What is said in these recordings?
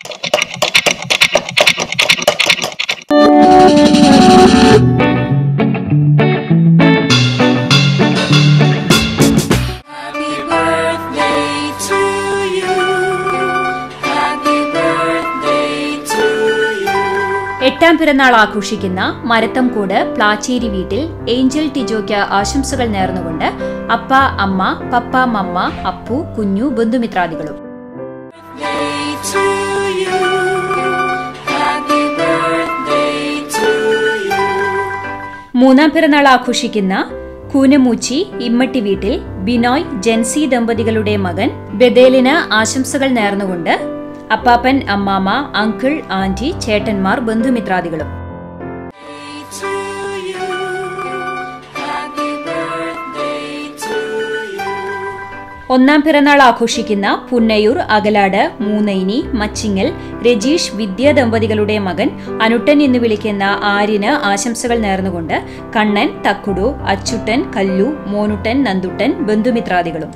Happy birthday to you. Happy birthday to you. എട്ടാം പിറന്നാൾ ആഘോഷിക്കുന്ന മരത്തംകൂട് പ്ലാച്ചേരി വീട്ടിൽ ഏഞ്ചൽ ടിജോയ്ക്ക് ആശംസകൾ നേർന്നുകൊണ്ട് അപ്പ അമ്മ പപ്പ മമ്മ അപ്പു കുഞ്ഞു ബന്ധുമിത്രാദികളും Day to you. Happy birthday to you. മൂന്നാം പിറന്നാൾ ആഘോഷിക്കുന്ന കൂനമൂച്ചി ഇമ്മട്ടി വീട്ടിൽ ബിനോയ് ജെൻസി ദമ്പതികളുടെ മകൻ ബദേലിന് ആശംസകൾ നേർന്നുകൊണ്ട് അപ്പാപ്പൻ അമ്മാമ അങ്കിൾ ആന്റി ചേട്ടന്മാർ ബന്ധുമിത്രാദികളും Day to you. Happy birthday to you. ഒന്നാം പിറന്നാൾ ആഘോഷിക്കുന്ന പുന്നയൂർ അകലാട് മൂന്നൈനി മച്ചിങ്ങൽ രജീഷ് വിദ്യ ദമ്പതികളുടെ മകൻ അനുട്ടൻ എന്ന് വിളിക്കുന്ന ആര്യന് ആശംസകൾ നേർന്നുകൊണ്ട് കണ്ണൻ തക്കുടു അച്ചുട്ടൻ കല്ലു മോനുട്ടൻ Nanduttan ബന്ധുമിത്രാദികളും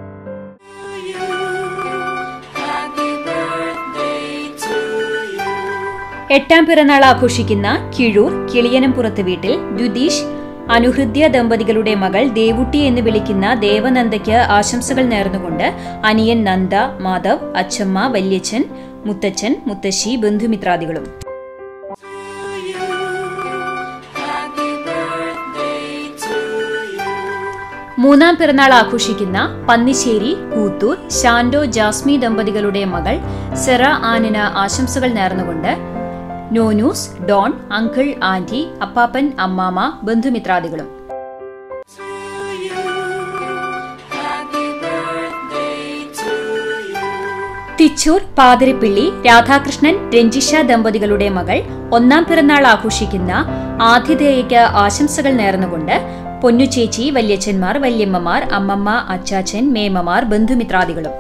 Happy birthday to you. എട്ടാം പിറന്നാൾ ആഘോഷിക്കുന്ന കിഴൂർ കിളിയനംപുറത്ത് വീട്ടിൽ ദ്യുതീഷ് അനുഹൃദ്യ ദമ്പതികളുടെ മകൾ ദേവുട്ടി എന്ന് വിളിക്കുന്ന ദേവനന്ദയ്ക്ക് ആശംസകൾ നേർന്നുകൊണ്ട് അനിയൻ നന്ദ മാധവ് അച്ചമ്മ വല്യച്ഛൻ മുത്തച്ഛൻ മുത്തശ്ശി ബന്ധുമിത്രാദികളും Happy birthday to you. മൂന്നാം പിറന്നാൾ ആഘോഷിക്കുന്ന പന്നിശ്ശേരി കൂത്തൂർ ഷാൻഡോ ജാസ്മി ദമ്പതികളുടെ മകൾ സെറ ആനിന് ആശംസകൾ നേർന്നുകൊണ്ട് നോനൂസ് ഡോൺ അങ്കിൾ ആന്റി അപ്പാപ്പൻ അമ്മാമ ബന്ധുമിത്രാദികളും Happy birthday to you. Thichur പാതിരിപ്പിള്ളി Radhakrishnan Ranjisha ദമ്പതികളുടെ മകൾ ഒന്നാം പിറന്നാൾ ആഘോഷിക്കുന്ന ആതിഥേയയ്ക്ക് ആശംസകൾ നേർന്നുകൊണ്ട് പൊന്നുചേച്ചി വല്യച്ഛന്മാർ വല്യമ്മമാർ അമ്മമ്മ അച്ചാച്ചൻ മേമമാർ ബന്ധുമിത്രാദികളും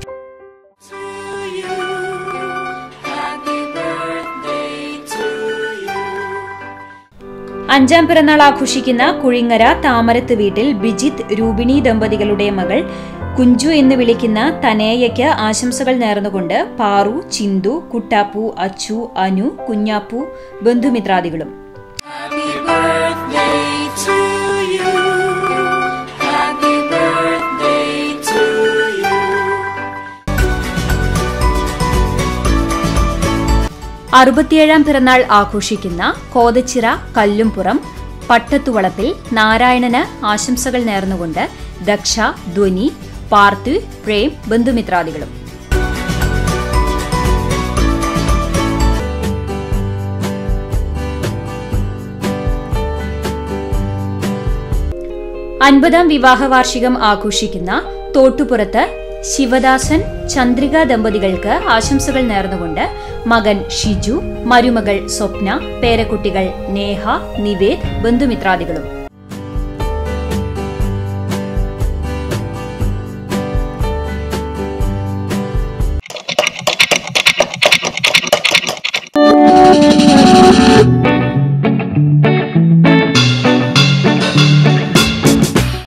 Happy birthday to you. അഞ്ചാം പിറന്നാൾ ആഘോഷിക്കുന്ന കുഴിങ്ങര താമരത്ത് വീട്ടിൽ ബിജിത്ത് രൂപിണി ദമ്പതികളുടെ മകൾ കുഞ്ചു എന്ന് വിളിക്കുന്ന തനേയയ്ക്ക് ആശംസകൾ നേർന്നുകൊണ്ട് പാറു ചിന്തു Kuttappu Achu Anu Kunjappu ബന്ധുമിത്രാദികളും Happy birthday to you. Happy birthday to you. അറുപത്തിയേഴാം പിറന്നാൾ ആഘോഷിക്കുന്ന കോതച്ചിറ കല്ലുംപുറം പട്ടത്തുവളപ്പിൽ നാരായണന് ആശംസകൾ നേർന്നുകൊണ്ട് ദക്ഷ ധ്വനി പാർത്ഥു പ്രേം ബന്ധുമിത്രാദികളും അൻപതാം വിവാഹ വാർഷികം ആഘോഷിക്കുന്ന തോട്ടുപുറത്ത് ശിവദാസൻ ചന്ദ്രിക ദമ്പതികൾക്ക് ആശംസകൾ നേർന്നുകൊണ്ട് മകൻ ഷിജു മരുമകൾ സ്വപ്ന പേരക്കുട്ടികൾ നേഹ നിവേദ് ബന്ധുമിത്രാദികളും